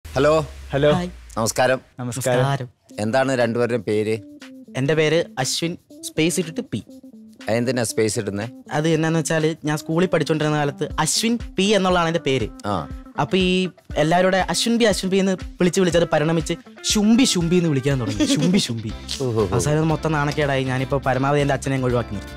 Hello hello hi. നമസ്കാരം നമസ്കാരം നമസ്കാരം എന്താണ് രണ്ടുപേരുടെയും പേര് എൻ്റെ പേര് അശ്വിൻ സ്പേസ് ഇട്ടിട്ട് പി എന്തിനാ സ്പേസ് ഇടുന്നത് അത് എന്നാന്ന് വെച്ചാൽ ഞാൻ സ്കൂളിൽ പഠിച്ചുകൊണ്ടിരുന്ന കാലത്ത് അശ്വിൻ പി എന്നുള്ളതാണ് എൻ്റെ പേര് ആ അപ്പൊ ഈ എല്ലാവരുടെ അശ്വിൻ ബി അശ്വിൻ ബി എന്ന് വിളിച്ച് വിളിച്ചത് പരിണമിച്ച് ശുംബി ശുംബി എന്ന് വിളിക്കാൻ തുടങ്ങി ശുംബി ശുംബി അവസാനം അത് മൊത്തം നാണക്കേടായി ഞാനിപ്പോ പരമാവധി എൻ്റെ അച്ഛനെ അങ്ങ് ഒഴിവാക്കി നിർത്തി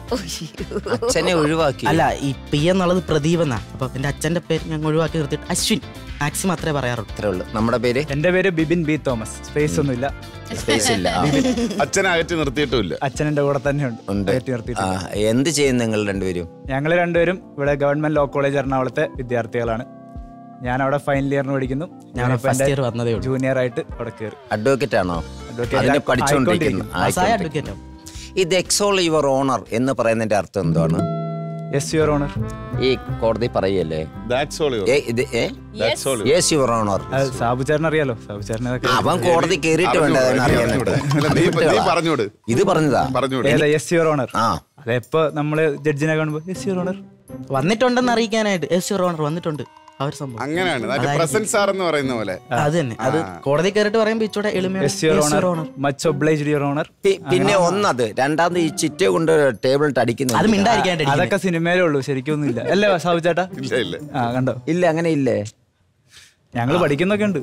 അച്ഛനെ ഒഴിവാക്കി അല്ല ഈ പി എന്നുള്ളത് പ്രദീപ് എന്നാ അപ്പൊ എൻ്റെ അച്ഛന്റെ പേര് ഞാൻ ഒഴിവാക്കി നിർത്തിയിട്ട് അശ്വിൻ മാക്സിമം അത്രേ പറയാറുള്ളൂ അത്രേ ഉള്ളൂ നമ്മുടെ പേര് എന്റെ പേര് ബിബിൻ ബി തോമസ് സ്പേസ് ഒന്നുമില്ല സ്പേസ് ഇല്ല ആ. അച്ഛനെ അകറ്റി നിർത്തിയിട്ടുമില്ല അച്ഛൻ എന്റെ കൂടെ തന്നെയുണ്ട് ഉണ്ട് കയറ്റി ആ, നിർത്തിയിട്ടുണ്ട് എന്ത് ചെയ്യും നിങ്ങൾ രണ്ടുപേരും ഞങ്ങൾ രണ്ടുപേരും ഇവിടെ ഗവൺമെന്റ് ലോ കോളേജ് എറണാകുളത്തെ വിദ്യാർത്ഥികളാണ് ഞാൻ അവിടെ ഫൈനൽ ഇയറിന് പഠിക്കുന്നു ഞാൻ ഫസ്റ്റ് ഇയർ വന്നതേ ഉള്ളൂ ജൂനിയർ ആയിട്ട് അവിടെ കയറി അഡ്വക്കേറ്റ് ആണോ Advocate അതിന് ആ- പഠിച്ചുകൊണ്ടിരിക്കുന്നു പാസ്സായ ആയിക്കൊണ്ടിരിക്കുന്നു. അഡ്വക്കേറ്റ് ആവും ഇത് എക്സോൾ യുവർ ഓണർ എന്ന് പറയുന്നതിന്റെ അർത്ഥം എന്താണ് യെസ് യുവർ ഓണർ ഈ കോടതി പറയല്ലേ ദാറ്റ്സ് ഓൾ ഏ ഇത് ഏ that's all yes your honour അത് സാബു ചേട്ടൻ അറിയാലോ സാബു ചേട്ടൻ അതൊക്കെ അവൻ കോടതി കേറിയിട്ട് വേണ്ട അതിനെ അറിയാനായിട്ട് നീ നീ പറഞ്ഞോട് ഇത് പറഞ്ഞതാ പറഞ്ഞോട് ഏതാ യെസ് യുവർ ഓണർ ആ അതെപ്പോ നമ്മള് ജഡ്ജിനെ കാണുമ്പോ യെസ് യുവർ ഓണർ വന്നിട്ടുണ്ടെന്ന് അറിയിക്കാനായിട്ട് എസ് യുവർ ഓണർ വന്നിട്ടുണ്ട് ആ ഒരു സംഭവം അങ്ങനെയാണ് അതിന്റെ പ്രസന്റ് സാർ എന്ന് പറയുന്ന പോലെ അത് തന്നെ അത് കോടതി കയറിട്ട് പറയുമ്പോ ഇച്ചൂടെ യെസ് യുവർ ഓണർ എളുമ മച്ച് ഒബ്ലൈജ്ഡ് യുവർ ഓണർ പി- പിന്നെ ഒന്നത് രണ്ടാമത് ഈ ചിറ്റ കൊണ്ട് ടേബിളിട്ട് അത് അടിക്കുന്നു മിണ്ടായിരിക്കാനായിട്ട് അതൊക്കെ സിനിമയിലേ ഉള്ളൂ ശരിക്കും ഒന്നുമില്ല അല്ലേ സാബു ചേട്ടാ ഇല്ല ഇല്ല ആ കണ്ടോ ഇല്ല അങ്ങനെ ഇല്ലേ ഞങ്ങള് പഠിക്കുന്നൊക്കെ ഉണ്ട്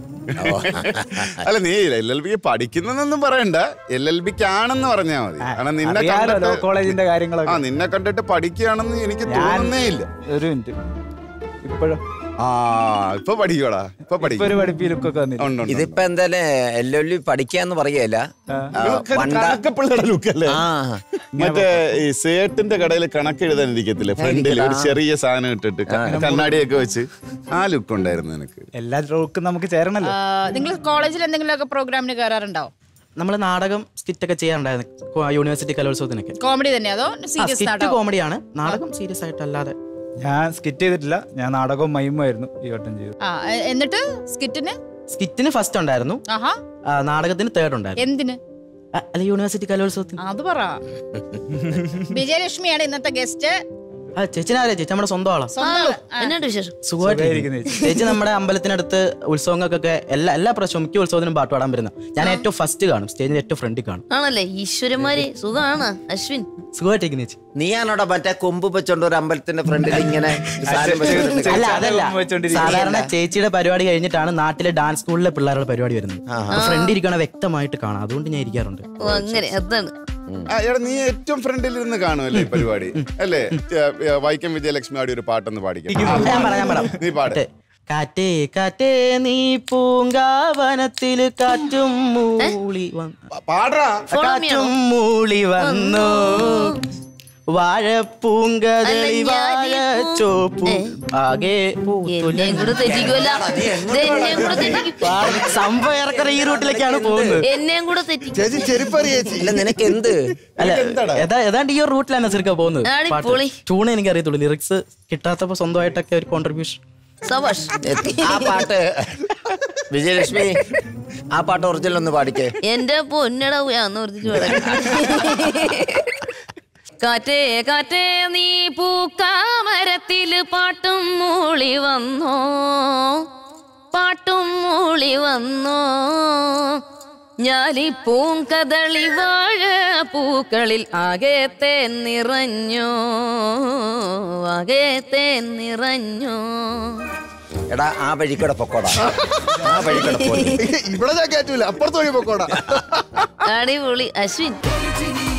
അല്ല നീ എൽ എൽ ബിക്ക് പഠിക്കുന്നതെന്നൊന്നും പറയണ്ട എൽ എൽ ബിക്ക് ആണെന്ന് പറഞ്ഞാ മതി കാരണം നിന്നെ അറിയാലോ ലോ കണ്ടിട്ട് കോളേജിന്റെ ആ കാര്യങ്ങളൊക്കെ നിന്നെ കണ്ടിട്ട് പഠിക്കുകയാണെന്ന് എനിക്ക് തോന്നുന്നേ ഇല്ല ഒരു മിനിറ്റ് ഇപ്പോഴും ആ ഇപ്പൊ പഠിക്കോടാ ഇപ്പൊ ഇപ്പൊ പഠിക്കും ഒരു പഠിപ്പി ലുക്കൊക്കെ വന്നില്ല ഉണ്ട്, ഉണ്ട്, ഉണ്ട്. ഇതിപ്പോ എന്തായാലും എല്ലൊല്ലി പഠിക്കാന്ന് പറയല്ല ഇവർക്ക് ഒരു കണക്കപ്പിള്ളയുടെ ലുക്കല്ലേ ആ മറ്റേ ഈ സേട്ടിന്റെ കടയിൽ കണക്ക് എഴുതാൻ ഇരിക്കത്തില്ലേ ഫ്രണ്ടിൽ ഒരു ചെറിയ സാധനം ഇട്ടിട്ട് ക- കണ്ണാടിയൊക്കെ വെച്ച് ആ ലുക്ക് ഉണ്ടായിരുന്നു നിനക്ക് എല്ലാ ലുക്കും നമുക്ക് ചേരണല്ലോ നിങ്ങൾ കോളേജിൽ എന്തെങ്കിലുമൊക്കെ പ്രോഗ്രാമിന് കയറാറുണ്ടോ നമ്മൾ നാടകം സ്കിറ്റ് ഒക്കെ ചെയ്യാറുണ്ടായിരുന്നു കോ- യൂണിവേഴ്സിറ്റി കലോത്സവത്തിനൊക്കെ കോമഡി തന്നെ അതോ സീരിയസ് സ്കിറ്റ് നാടോ കോമഡിയാണ് നാടകം സീരിയസ് ആയിട്ടല്ലാതെ ഞാൻ സ്കിറ്റ് ചെയ്തിട്ടില്ല ഞാൻ നാടകവും മൈമുമായിരുന്നു ഈ വട്ടം ചെയ്തു ആ എ- എന്നിട്ട് സ്കിറ്റിന് സ്കിറ്റിന് ഫസ്റ്റ് ഉണ്ടായിരുന്നു ആഹാ ആ, നാടകത്തിന് തേർഡ് ഉണ്ടായിരുന്നു എന്തിന് ആ, അല്ല യൂണിവേഴ്സിറ്റി കലോത്സവത്തിന് അത് പറ വിജയലക്ഷ്മിയാണ് ഇന്നത്തെ ഗസ്റ്റ് ആ ചേച്ചിനെ അറിയാം ചേച്ചി നമ്മുടെ സ്വന്തം ആളാ എന്നാണ്ട് വിശേഷം സുഖമായിട്ട് സുഖമായിരിക്കുന്നു ചേച്ചി. ചേച്ചി നമ്മുടെ അമ്പലത്തിനടുത്ത് ഉത്സവങ്ങൾക്കൊക്കെ എല്ലാ എല്ലാ പ്രാവശ്യവും മിക്ക ഉത്സവത്തിനും പാട്ട് പാടാൻ വരുന്ന ഞാൻ ഏറ്റവും ഫസ്റ്റ് കാണും സ്റ്റേജിന്റെ ഏറ്റവും ഫ്രണ്ടിൽ കാണും ആണല്ലേ ഈശ്വരന്മാര് സുഖാണ് അശ്വിൻ സുഖമായിട്ടിരിക്കുന്ന ചേച്ചി നീയാണോടാ മറ്റേ കൊമ്പ് വെച്ചോണ്ട് ഒരു അമ്പലത്തിന്റെ ഫ്രണ്ടിൽ ഇങ്ങനെ സാധനം വെച്ചോണ്ട് അല്ല അതല്ല വെച്ചോണ്ടിരിക്കുകയല്ല. സാധാരണ ചേച്ചിയുടെ പരിപാടി കഴിഞ്ഞിട്ടാണ് നാട്ടിലെ ഡാൻസ് സ്കൂളിലെ പിള്ളേരുടെ പരിപാടി വരുന്നത് അപ്പൊ ഫ്രണ്ട് ഇരിക്കണ വ്യക്തമായിട്ട് കാണാം അതുകൊണ്ട് ഞാൻ ഇരിക്കാറുണ്ട് ഓ അങ്ങനെ അതാണ് ആ, എടാ നീ ഏറ്റവും ഫ്രണ്ടിൽ ഇരുന്ന് കാണുമല്ലേ ഈ പരിപാടി അല്ലേ ഏ, ഏ, വൈക്കം വിജയലക്ഷ്മി ആടി ഒരു പാട്ടൊന്ന് പാടിക്കാം ഞാൻ പറയാം ഞാൻ പറയാം നീ പാട് മറ്റേ, കാറ്റേ കാറ്റേ നീ പൂങ്കാവനത്തിൽ കാറ്റും മൂളി വന്നു പ- പാടറാ കാറ്റും മൂളി വന്നു വാഴപ്പൂങ്കതളി വാഴ ചോപ്പു ആകെ എന്നെയും കൂടെ തെറ്റിക്കുമല്ല എന്നെയും കൂടെ തെറ്റിക്കും സംഭവം ഏറെക്കുറെ ഈ റൂട്ടിലേക്കാണ് പോകുന്നത് എന്നെയും കൂടെ തെറ്റിക്കും ചേച്ചി ചെരുപ്പറി ചേച്ചി അല്ല നിനക്ക് എന്ത് അല്ല ഏതാ ഏതാണ്ട് ഈ റൂട്ടിലാണ് സിർക്ക പോകുന്നത് ആടി പാട്ട്. പൊളി. ട്യൂൺ എനിക്ക് അറിയത്തുള്ളൂ ലിറിക്സ് കിട്ടാത്തപ്പോ സ്വന്തമായിട്ടൊക്കെ ഒരു കോൺട്രിബ്യൂഷൻ സബാഷ് ആ പാട്ട് വിജയലക്ഷ്മി ആ പാട്ട് ഒറിജിനൽ ഒന്ന് പാടിക്കേ എന്റെ പൊന്നടവുയാന്ന് ഓർത്തിട്ട് വേണം കാറ്റേ കാറ്റേ നീ പൂക്കാമരത്തില് പാട്ടും മൂളി വന്നോ പാട്ടും മൂളി വന്നോ ഞാലി പൂങ്കതളി വാഴ പൂക്കളിൽ ആകെ നിറഞ്ഞോ ആകെ നിറഞ്ഞോ എടാ ആ വഴിക്കൂടെ പൊക്കോടാ ആ വഴിക്കൂടെ പോയി ഇവിടെ ഞാൻ കയറ്റൂല അപ്പുറത്ത് വഴി പൊക്കോടാ അടിപൊളി അശ്വിൻ